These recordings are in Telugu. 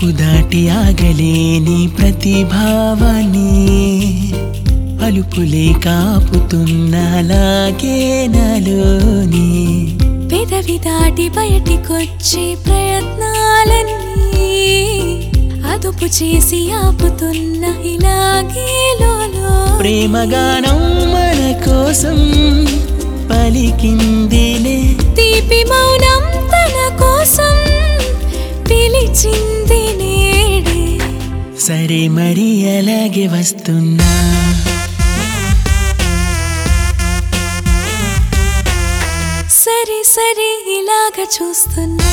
అదుపు దాటి ఆగలేని ప్రతిభావాన్ని అలుపులే కాపుతున్నలాగే నాలోని పెదవి దాటి బయటికొచ్చే ప్రయత్నాలన్నీ అదుపు చేసి ఆపుతున్న ఇలాగే లోలో ప్రేమగానం మన కోసం పలికిందిలే తీపి మౌనం తన కోసం పిలిచింది నేడే సరే మరి అలాగే వస్తున్నా సరే సరే ఇలాగ చూస్తున్నా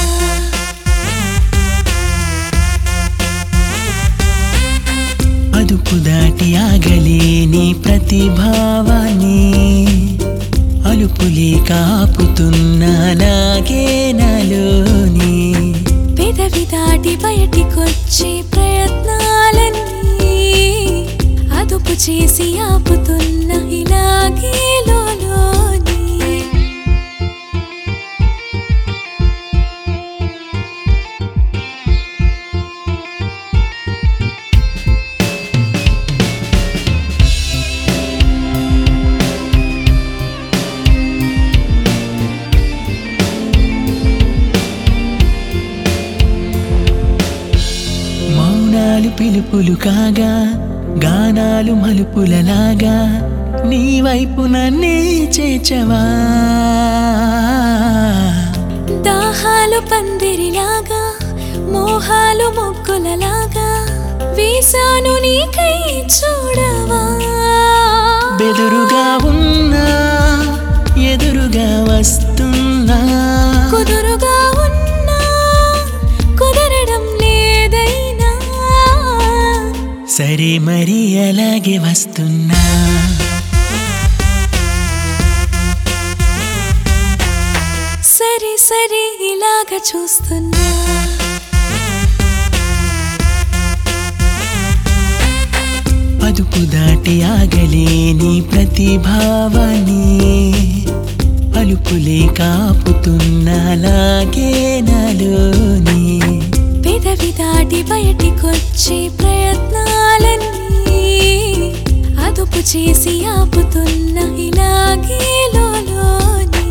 అదుపు దాటి ఆగలేని ప్రతిభావాన్ని అలుపులే కాపుతున్నలాగే నాలోని పెదవి దాటి బయటికొచ్చే ప్రయత్నాలన్నీ అదుపు చేసి ఆపుతున్న ఇలాగే లోలోని మౌనాలు పిలుపులు కాగా గానాలు మలుపులలాగా నీ వైపు నన్నే చేచవా దాహాలు పందిరిలాగా మోహాలు మొక్కులలాగా వేసాను నీకై చూడవా బెదురుగా ఉన్నా ఎదురుగా వస్తున్నా కుదురుగా ఉన్నా కుదరడం లేదైనా సరే మరి అలాగే వస్తున్నా సరే సరే ఇలాగ చూస్తున్నా అదుపు దాటి ఆగలేని ప్రతిభావాన్ని అలుపులే కాపుతున్నలాగే నాలోని పెదవి దాటి బయటికొచ్చే ప్రయత్నాలన్నీ అదుపు చేసి ఆపుతున్న ఇలాగే లోలోని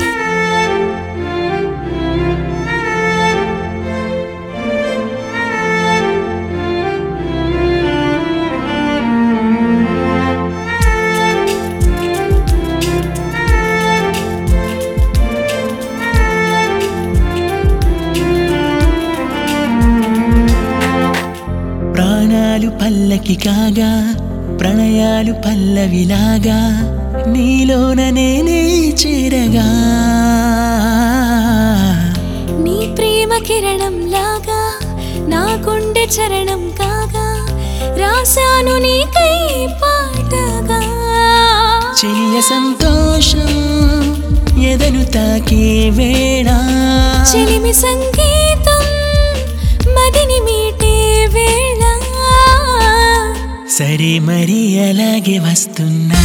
ప్రాణాలు పల్లకి కాగా ప్రణయాలు పల్లవిలాగా నీలోన నేనే చేరగా నీ ప్రేమ కిరణం లాగా నా గుండె చరణం కాగా రాశాను నీకై పాటగా చెలియ సంతోషం ఎదను తాకే వేళ చిలిమి సంగీతం మదిని మీటే వేళ సరే మరి అలాగే వస్తున్నా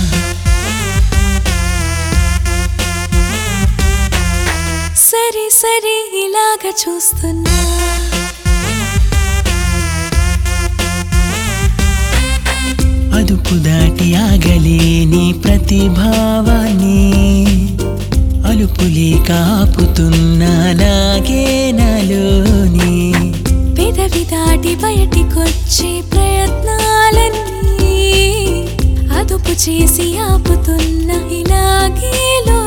సరే సరే ఇలాగ చూస్తున్నా అదుపు దాటి ఆగలేని ప్రతిభావాన్ని అలుపులే కాపుతున్నలాగే నాలోని పెదవి దాటి బయటికొచ్చే ప్రయత్నాలన్నీ అదుపు చేసి ఆపుతున్న ఇలాగే లో